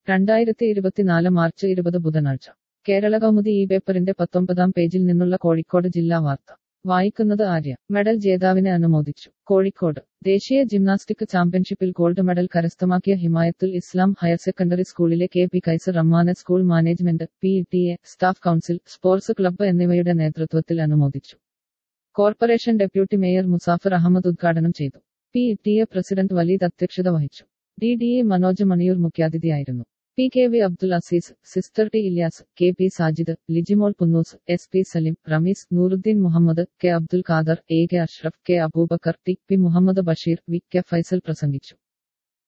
രണ്ടായിരത്തി ഇരുപത്തിനാല് മാർച്ച് ഇരുപത് ബുധനാഴ്ച കേരള കൗമുദി ഈ പേപ്പറിന്റെ പത്തൊമ്പതാം പേജിൽ നിന്നുള്ള കോഴിക്കോട് ജില്ലാ വാർത്ത വായിക്കുന്നത് ആര്യ മെഡൽ ജേതാവിനെ അനുമോദിച്ചു കോഴിക്കോട് ദേശീയ ജിംനാസ്റ്റിക് ചാമ്പ്യൻഷിപ്പിൽ ഗോൾഡ് മെഡൽ കരസ്ഥമാക്കിയ ഹിമായത്തുൽ ഇസ്ലാം ഹയർ സെക്കൻഡറി സ്കൂളിലെ K P Kaiser Rahman school management P T A staff council sports club എന്നിവയുടെ നേതൃത്വത്തിൽ അനുമോദിച്ചു corporation deputy mayor Muzaffar Ahmed ഉദ്ഘാടനം ചെയ്തു P T A president Waleed അധ്യക്ഷത വഹിച്ചു D D A Manoj Maniyur മുഖ്യാതിഥിയായിരുന്നു P K V Abdul Aziz sister T Ilyas K P Sajid Lijimol Punnoose S P Salim Rameez Nooruddin Muhammad K Abdul Khader A K Ashraf K Abubakar T P Muhammad Basheer V K Faisal പ്രസംഗിച്ചു